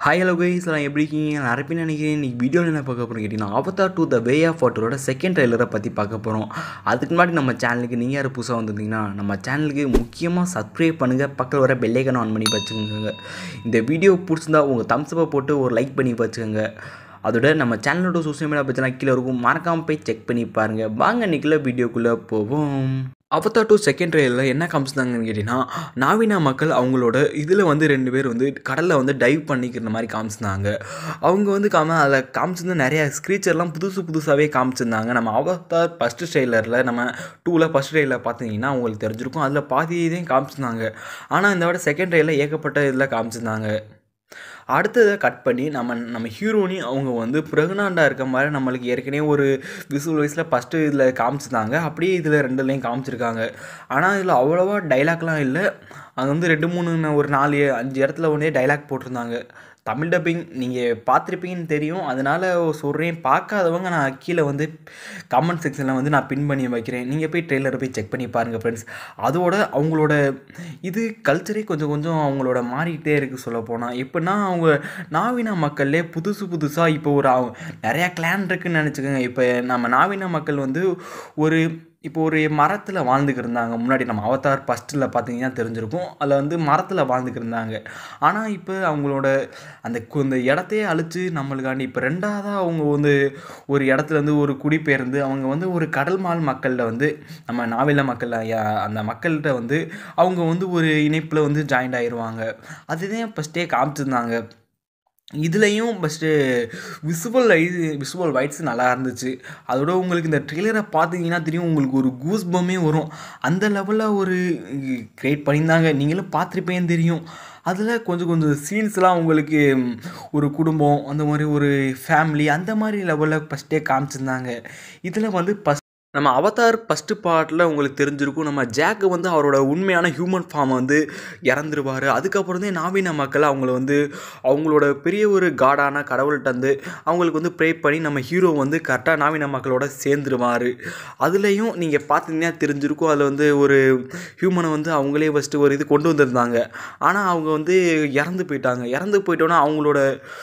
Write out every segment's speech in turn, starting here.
hi hello guys நான் எப்படி இருக்கீங்க நான் அரப்பி நினைக்கிறேன் இன்றைக்கி வீடியோவில் என்ன பார்க்க போகிறோம் கேட்டிங்கன்னா Avatar to the way of வாட்டரோட செகண்ட் ட்ரெய்லரை பற்றி பார்க்க போகிறோம் அதுக்கு முன்னாடி நம்ம சேனலுக்கு நீங்கள் யார் புதுசாக வந்திருந்தீங்கன்னா நம்ம சேனலுக்கு முக்கியமாக சப்ஸ்கிரைப் பண்ணுங்கள் பக்கத்தில் வர பெல்லைக்கன் ஆன் பண்ணி வச்சுக்கோங்க இந்த வீடியோ பிடிச்சிருந்தா உங்கள் தம்ஸ்அப்பை போட்டு ஒரு லைக் பண்ணி வச்சுக்கோங்க அதோட நம்ம சேனலோட சோஷியல் மீடியா பற்றினா கீழே இருக்கும் மறக்காமல் போய் செக் பண்ணி பாருங்கள் வாங்க இன்றைக்கில் வீடியோக்குள்ளே போவோம் அவதார் டூ செகண்ட் ட்ரெயிலில் என்ன காமிச்சிருந்தாங்கன்னு கேட்டிங்கன்னா நாவினா மக்கள் அவங்களோட இதில் வந்து ரெண்டு பேர் வந்து கடலில் வந்து டைவ் பண்ணிக்கிற மாதிரி காமிச்சிருந்தாங்க அவங்க வந்து காம அதில் காமிச்சிருந்த நிறைய ஸ்க்ரீச்சர்லாம் புதுசு புதுசாகவே காமிச்சிருந்தாங்க நம்ம அவதார் ஃபஸ்ட்டு ட்ரெய்லரில் நம்ம டூவில் ஃபஸ்ட் ட்ரெயிலில் பார்த்தீங்கன்னா உங்களுக்கு தெரிஞ்சிருக்கும் அதில் பாதி இதையும் காமிச்சிருந்தாங்க ஆனால் இந்த விட செகண்ட் ட்ரெயிலில் ஏகப்பட்ட இதில் காமிச்சிருந்தாங்க அடுத்ததை கட் பண்ணி நம்ம நம்ம ஹீரோனி அவங்க வந்து ப்ரெக்னெண்ட்டாக இருக்க மாதிரி நம்மளுக்கு ஏற்கனவே ஒரு விசுவல் வைஸில் ஃபஸ்ட்டு இதில் காமிச்சிருந்தாங்க அப்படியே இதில் ரெண்டுலேயும் காமிச்சிருக்காங்க ஆனால் இதில் அவ்வளோவா டைலாக்லாம் இல்லை அது வந்து ரெண்டு மூணு ஒரு நாலு அஞ்சு இடத்துல ஒன்றே டைலாக் போட்டிருந்தாங்க தமிழ் டப்பிங் நீங்கள் பார்த்துருப்பீங்கன்னு தெரியும் அதனால் சொல்கிறேன் பார்க்காதவங்க நான் கீழே வந்து கமெண்ட் செக்ஷனில் வந்து நான் பின் பண்ணி வைக்கிறேன் நீங்கள் போய் ட்ரெய்லரை போய் செக் பண்ணி பாருங்கள் ஃப்ரெண்ட்ஸ் அதோட அவங்களோட இது கல்ச்சரே கொஞ்சம் கொஞ்சம் அவங்களோட மாறிக்கிட்டே இருக்குது சொல்ல போனால் எப்படின்னா அவங்க நாவினா மக்கள்லே புதுசு புதுசாக இப்போ ஒரு அவங்க நிறையா கிளான் இருக்குன்னு நினச்சிக்கோங்க இப்போ நம்ம நாவினா மக்கள் வந்து ஒரு இப்போ ஒரு மரத்தில் வாழ்ந்துக்கிட்டு இருந்தாங்க முன்னாடி நம்ம அவதார் ஃபஸ்ட்டில் பார்த்தீங்கன்னா தெரிஞ்சிருக்கும் அதில் வந்து மரத்தில் வாழ்ந்துக்கிட்டு இருந்தாங்க ஆனால் இப்போ அவங்களோட அந்த கு- இந்த இடத்தையே அழித்து நம்மளுக்காண்டி இப்போ ரெண்டாவதாக அவங்க வந்து ஒரு இடத்துல வந்து ஒரு குடிபெயர்ந்து அவங்க வந்து ஒரு கடல் மால் மக்கள்கிட்ட வந்து நம்ம நாவில மக்கள் ஐயா- அந்த மக்கள்கிட்ட வந்து அவங்க வந்து ஒரு இணைப்பில் வந்து ஜாயிண்ட் ஆயிடுவாங்க அதுதான் ஃபஸ்ட்டே காமிச்சிருந்தாங்க இதுலேயும் ஃபஸ்ட்டு விசுவல் ஐ விசுவல் வைட்ஸ் நல்லா இருந்துச்சு அதோட உங்களுக்கு இந்த ட்ரெய்லரை பார்த்தீங்கன்னா தெரியும் உங்களுக்கு ஒரு கூஸ் பம்மே வரும் அந்த லெவலில் ஒரு க்ரியேட் பண்ணியிருந்தாங்க நீங்களும் பார்த்துருப்பேன்னு தெரியும் அதில் கொஞ்சம் கொஞ்சம் சீன்ஸ்லாம் உங்களுக்கு ம், ஒரு குடும்பம் அந்த மாதிரி ஒரு ஃபேமிலி அந்த மாதிரி லெவலில் ஃபஸ்ட்டே காமிச்சிருந்தாங்க இதில் வந்து ஃபஸ்ட் நம்ம அவதார் ஃபஸ்ட்டு பார்ட்டில் உங்களுக்கு தெரிஞ்சிருக்கும் நம்ம ஜாக்கு வந்து அவரோட உண்மையான ஹியூமன் ஃபார்மை வந்து இறந்துருவார் அதுக்கப்புறம் தான் நாவின மக்கள் அவங்கள வந்து அவங்களோட பெரிய ஒரு காடான கடவுள்கிட்ட வந்து அவங்களுக்கு வந்து ப்ரே பண்ணி நம்ம ஹீரோ வந்து கரெக்டாக நாவின மக்களோட சேர்ந்துருவார் அதுலேயும் நீங்கள் பார்த்தீங்கன்னா தெரிஞ்சிருக்கும் அதில் வந்து ஒரு ஹியூமனை வந்து அவங்களே ஃபஸ்ட்டு ஒரு இது கொண்டு வந்திருந்தாங்க ஆனால் அவங்க வந்து இறந்து போயிட்டாங்க இறந்து போயிட்டோன்னா அவங்களோட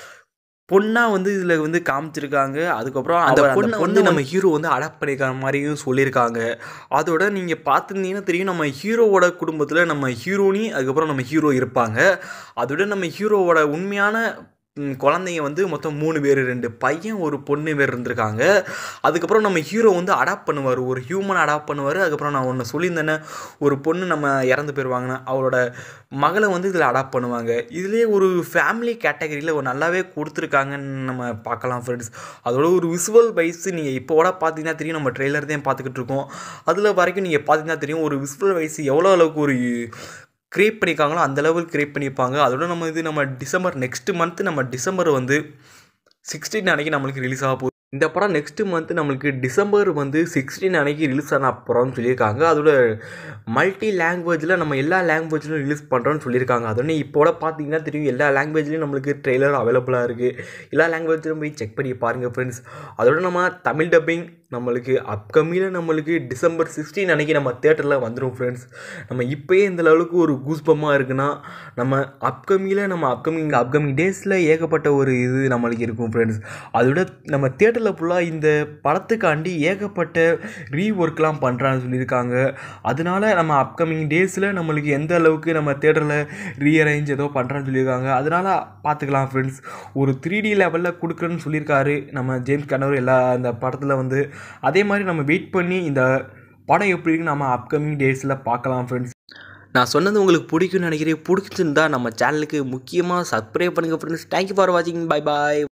பொண்ணா வந்து இதில் வந்து காமிச்சிருக்காங்க அதுக்கப்புறம் அந்த பொண்ணை வந்து நம்ம ஹீரோ வந்து அடாப்ட் பண்ணிக்கிற மாதிரியும் சொல்லியிருக்காங்க அதோட நீங்கள் பார்த்துருந்தீங்கன்னா தெரியும் நம்ம ஹீரோவோட குடும்பத்தில் நம்ம ஹீரோனி அதுக்கப்புறம் நம்ம ஹீரோ இருப்பாங்க அதோட நம்ம ஹீரோவோட உண்மையான ம், குழந்தைங்க வந்து மொத்தம் மூணு பேர் ரெண்டு பையன் ஒரு பொண்ணு பேர் இருந்திருக்காங்க அதுக்கப்புறம் நம்ம ஹீரோ வந்து அடாப்ட் பண்ணுவார் ஒரு ஹியூமன் அடாப்ட் பண்ணுவார் அதுக்கப்புறம் நான் ஒன்று சொல்லியிருந்தேனே ஒரு பொண்ணு நம்ம இறந்து போயிடுவாங்கன்னு அவளோட மகளை வந்து இதில் அடாப்ட் பண்ணுவாங்க இதுலேயே ஒரு ஃபேமிலி கேட்டகரியில் ஒரு நல்லாவே கொடுத்துருக்காங்கன்னு நம்ம பார்க்கலாம் ஃப்ரெண்ட்ஸ் அதோட ஒரு விசுவல் வைஸ் நீங்கள் இப்போட பார்த்தீங்கன்னா தெரியும் நம்ம ட்ரெய்லர் தான் பார்த்துக்கிட்டு இருக்கோம் அதில் வரைக்கும் நீங்கள் பார்த்தீங்கன்னா தெரியும் ஒரு விசுவல் வைஸ் எவ்வளோ அளவுக்கு ஒரு க்ரியேட் பண்ணியிருக்காங்களோ அந்த லெவல் க்ரியேட் பண்ணியிருப்பாங்க அதோட நம்ம இது நம்ம டிசம்பர் நெக்ஸ்ட் மந்த் நம்ம டிசம்பர் வந்து சிக்ஸ்டீன் அன்னைக்கு நம்மளுக்கு ரிலீஸ் ஆக போகுது இந்த படம் நெக்ஸ்ட் மந்த் நம்மளுக்கு டிசம்பர் வந்து சிக்ஸ்டீன் அன்னைக்கு ரிலீஸ் ஆன அப்புறம்னு சொல்லியிருக்காங்க அதோட மல்டி லாங்குவேஜில் நம்ம எல்லா லாங்குவேஜ்லையும் ரிலீஸ் பண்ணுறோன்னு சொல்லியிருக்காங்க அதோட இப்போட பார்த்தீங்கன்னா தெரியும் எல்லா லாங்குவேஜ்லையும் நம்மளுக்கு ட்ரெய்லர் அவைலபிளாக இருக்குது எல்லா லாங்குவேஜ்லையும் போய் செக் பண்ணி பாருங்கள் ஃப்ரெண்ட்ஸ் அதோட நம்ம தமிழ் டப்பிங் நம்மளுக்கு அப்கமிங்கில் நம்மளுக்கு டிசம்பர் சிக்ஸ்டீன் அன்னைக்கு நம்ம தேட்டரில் வந்துடும் ஃப்ரெண்ட்ஸ் நம்ம இப்போயே இந்த லெவலுக்கு ஒரு கூஸ்பமாக இருக்குன்னா நம்ம அப்கமிங்கில் நம்ம அப்கமிங் அப்கமிங் டேஸில் ஏகப்பட்ட ஒரு இது நம்மளுக்கு இருக்கும் ஃப்ரெண்ட்ஸ் அதோட நம்ம தேட்டரில் ஃபுல்லாக இந்த படத்துக்காண்டி ஏகப்பட்ட ரீ ஒர்க்லாம் பண்ணுறான்னு சொல்லியிருக்காங்க அதனால நம்ம அப்கமிங் டேஸில் நம்மளுக்கு எந்த அளவுக்கு நம்ம தேட்டரில் ரீஅரேஞ்ச் ஏதோ பண்ணுறான்னு சொல்லியிருக்காங்க அதனால பார்த்துக்கலாம் ஃப்ரெண்ட்ஸ் ஒரு த்ரீ டி லெவலில் கொடுக்குறேன்னு சொல்லியிருக்காரு நம்ம ஜேம்ஸ் கனவர் எல்லா அந்த படத்தில் வந்து அதே மாதிரி நம்ம வெயிட் பண்ணி இந்த படம் எப்படி இருக்குன்னு நம்ம அப்கமிங் டேஸில் பார்க்கலாம் ஃப்ரெண்ட்ஸ் நான் சொன்னது உங்களுக்கு பிடிக்கும்னு நினைக்கிறேன் பிடிச்சிருந்தா நம்ம சேனலுக்கு முக்கியமாக சப்ஸ்கிரைப் பண்ணுங்கள் ஃப்ரெண்ட்ஸ் தேங்க்யூ ஃபார் வாட்சிங் பை பாய்